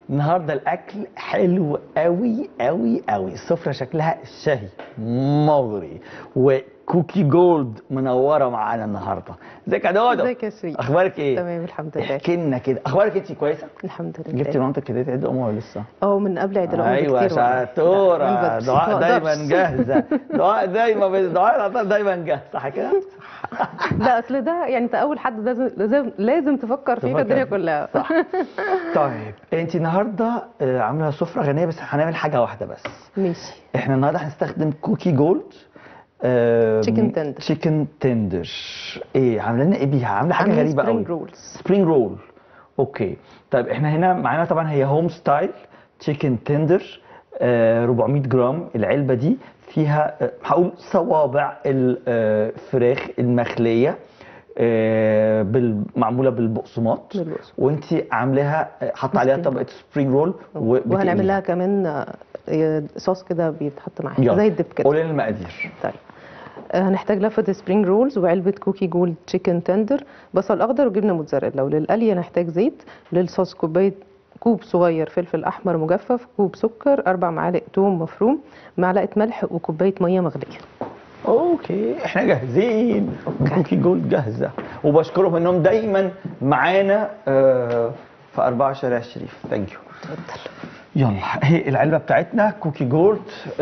النهارده الاكل حلو قوي قوي قوي السفره شكلها شهي مغري وكوكي جولد منوره معانا النهارده ازيك يا دودو ازيك يا سويت اخبارك ايه تمام الحمد لله احكي لنا كده اخبارك انت كويسه الحمد لله جبتي مامتك كده عيد ام ولا لسه اه من قبل عيد الام ايوه بكتير والله. لا، شطوره من بدري. دعاء ما دايما أقدرش. جاهزه دعاء دايما دعاء العطار دايما جاهز صح كده لا اصل ده يعني انت اول حد لازم لازم لازم تفكر فيه تفكر في الدنيا فيه. كلها صح طيب انت النهارده آه، عامله سفره غنيه بس هنعمل حاجه واحده بس ماشي احنا النهارده هنستخدم كوكي جولد Chicken tender. تشيكن تندر ايه عامله لنا ايه بيها عامله حاجه عاملين غريبه قوي spring rolls. سبرينج رول اوكي طيب احنا هنا معانا طبعا هي هوم ستايل تشيكن تندر 400 جرام العلبه دي فيها آه، هقول صوابع الفراخ المخليه آه، بال- معموله بالبقسماط بالبقسماط. وانت عاملاها آه، حاطه عليها Spring طبقه سبرينج رول وهنعمل لها كمان آه، صوص كده بيتحط معاها يلا. زي الدب كده قولي لنا المقادير طيب آه، هنحتاج لفة سبرينج رولز وعلبة كوكي جولد تشيكن تندر بصل أخضر وجبنة موتزاريلا وللقلي هنحتاج زيت للصوص كوباية كوب صغير فلفل أحمر مجفف كوب سكر أربع معالق توم مفروم معلقة ملح وكوباية مية مغلية اوكي احنا جاهزين كوكي جولد جاهزه وبشكرهم انهم دايما معانا آه، في 4 شارع الشريف ثانك يو اتفضل يلا اهي العلبه بتاعتنا كوكي جولد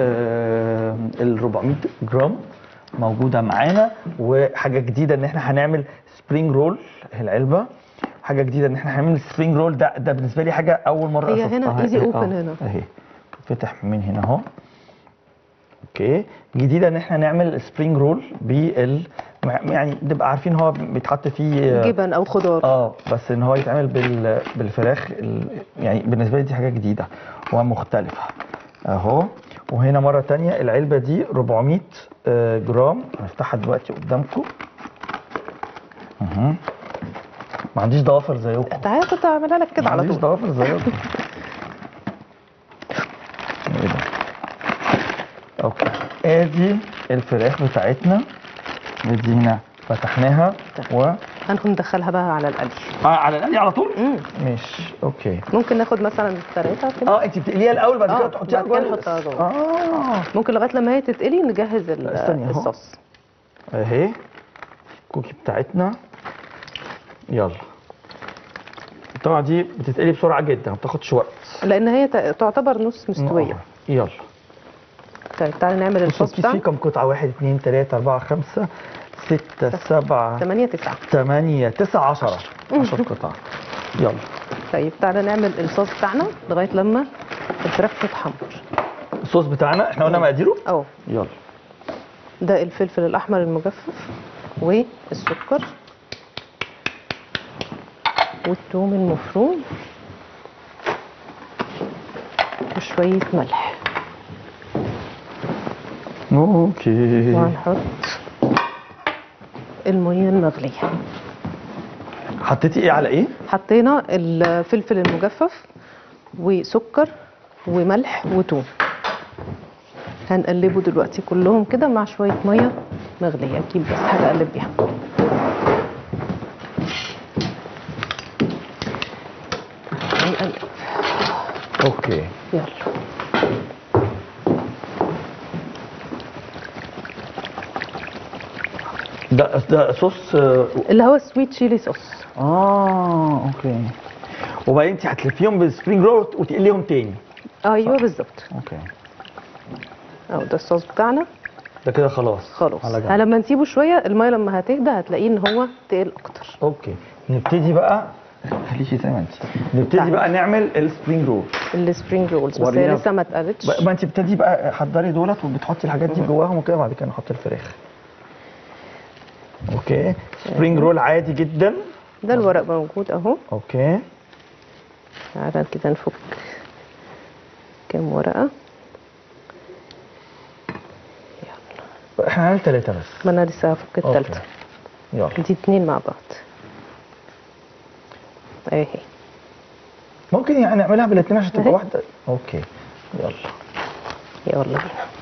ال 400 جرام موجوده معانا وحاجه جديده ان احنا هنعمل سبرينج رول اهي العلبه حاجه جديده ان احنا هنعمل سبرينج رول ده ده بالنسبه لي حاجه اول مره هي هنا أشوفها. easy أهي، open آه، هنا. اهي فتح من هنا اهو اوكي جديده ان احنا نعمل سبرينج رول بال يعني نبقى عارفين هو بيتحط فيه جبن أو خضار اه بس ان هو يتعمل بال... بالفراخ ال... يعني بالنسبه لي دي حاجه جديده ومختلفه اهو وهنا مره تانية العلبه دي 400 آه، جرام هنفتحها دلوقتي قدامكم اها ما عنديش ضوافر زيكم تعالى كنت هعملها لك كده ما على عنديش طول ضوافر زيكم ايه ده اوكي ادي الفراخ بتاعتنا ادي هنا فتحناها و هندخل ندخلها بقى على القلي آه على القلي على طول مم. ماشي اوكي ممكن ناخد مثلا ثلاثة كده اه انت بتقليها الاول بعد آه، كده تحطيها بعد كده جوه نحطها جوه. اه ممكن لغاية لما هي تتقلي نجهز ال- لا، استني أهو. الصوص اهي الكوكي بتاعتنا يلا طبعا دي بتتقلي بسرعه جدا ما بتاخدش وقت لان هي ت- تعتبر نص مستويه آه، يلا طيب تعالى نعمل بصوا الصوص الكيس فيه بتاعنا كام قطعه 1 2 3 4 5 6 7 8 9 8 9 10 10 قطع يلا طيب تعالى نعمل الصوص بتاعنا لغايه لما الفراخ تتحمر الصوص بتاعنا احنا قلنا مقاديره اهو يلا ده الفلفل الاحمر المجفف والسكر والثوم المفروم وشويه ملح اوكي وهنحط الميه المغليه حطيتي ايه على ايه حطينا الفلفل المجفف وسكر وملح وتوم هنقلبه دلوقتي كلهم كده مع شوية مية مغلية أكيد بس حاجة أقلب بيها هنقلب اوكي يلا ده ده صوص اه اللي هو سويت شيلي صوص آه، اوكي وبعدين انت هتلفيهم بالسبرينج رول وتقليهم تاني أيوه بالظبط اوكي أهو ده الصوص بتاعنا ده كده خلاص خلاص على جنب. لما نسيبه شوية المية لما هتهدى هتلاقيه إن هو تقل أكتر اوكي نبتدي بقى خليكي زي ما انت نبتدي تعالي. بقى نعمل السبرينج رول السبرينج رولز بس هي ورينا. لسه ما اتقلتش بقى- ما انت بتبتدي بقى حضري دولت وبتحطي الحاجات دي جواهم وكده بعد كده نحط الفراخ اوكي سبرينج رول عادي جدا ده الورق موجود اهو اوكي تعالى كده نفك كام ورقة احنا هنعمل ثلاثة بس ما انا لسه هفك أوكي. التالتة يلا دي اتنين مع بعض اهي ممكن يعني نعملها بالاثنين عشان تبقى أهي. واحدة اوكي يلا يلا بينا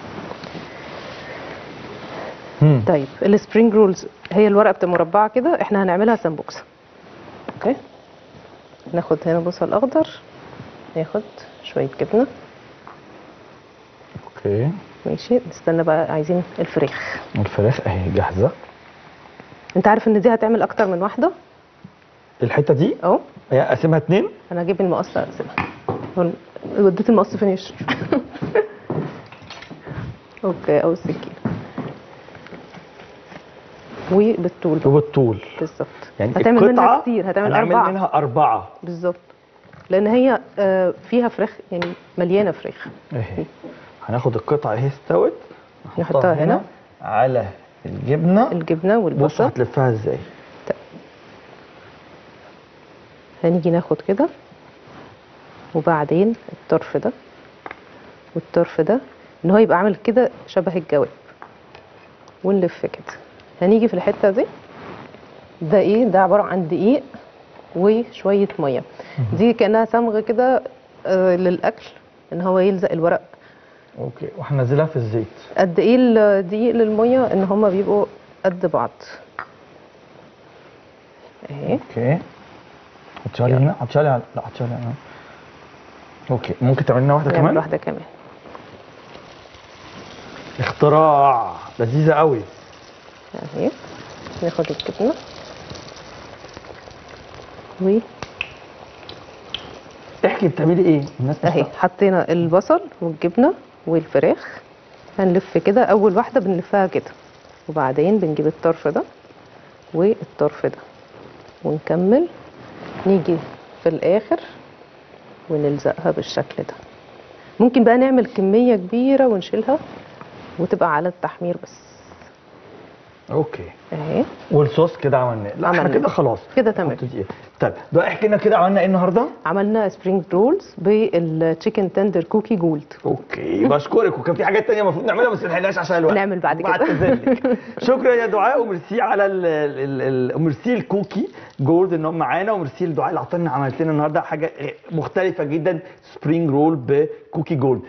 مم. طيب السبرينج رولز هي الورقة بتبقى مربعة كده احنا هنعملها سمبوكسة اوكي ناخد هنا بصل اخضر ناخد شويه جبنه اوكي ماشي نستنى بقى عايزين الفراخ الفراخ اهي جاهزه انت عارف ان دي هتعمل اكتر من واحده الحته دي اهو هي اقسمها اتنين انا هجيب المقص اقسمها هو- وديت المقص فين يا شريف؟ اوكي او السكينه وبالطول بقى وبالطول بالظبط يعني هتعمل منها القطعة كتير هتعمل هنعمل اربعه منها أربعة بالظبط لان هي آه، فيها فراخ يعني مليانه فراخ اهي هناخد القطعة اهي استوت نحطها هنا. على الجبنة الجبنه بص والبصل هتلفها ازاي هنيجي ناخد كده وبعدين الطرف ده والطرف ده ان هو يبقى عامل كده شبه الجواب ونلف كده هنيجي في الحته دي ده ايه ده عباره عن دقيق وشويه ميه دي كانها صمغ كده آه، للاكل ان هو يلزق الورق اوكي وهنزلها في الزيت قد ايه الدقيق للميه ان هما بيبقوا قد بعض اهي اوكي حطيها لي هنا حطيها لي على لا حطيها لي هنا اوكي ممكن تعمل لنا واحدة نعمل كمان واحده كمان اختراع لذيذة قوي اهي ناخد الجبنه و احكي بتعملي ايه الناس مش اهي فاهمة. حطينا البصل والجبنه والفراخ هنلف كده اول واحده بنلفها كده وبعدين بنجيب الطرف ده والطرف ده ونكمل نيجي في الاخر ونلزقها بالشكل ده ممكن بقى نعمل كميه كبيره ونشيلها وتبقى على التحمير بس اوكي اهي والصوص كده عملناه لا احنا عملناه. كده خلاص كده تمام. نحط دي. طيب بقى احكي لنا كده عملنا ايه النهارده عملنا سبرينج رولز بالتشيكن تندر كوكي جولد اوكي بشكرك وكان في حاجات تانية المفروض نعملها بس ما لحقناش عشان الوقت نعمل بعد كده. بعتذرلك. شكرا يا دعاء وميرسي على ال ال ال وميرسي الكوكي جولد ان هم معانا وميرسي لدعاء اللي عطلنا عملت لنا النهارده حاجه مختلفه جدا سبرينج رول بكوكي جولد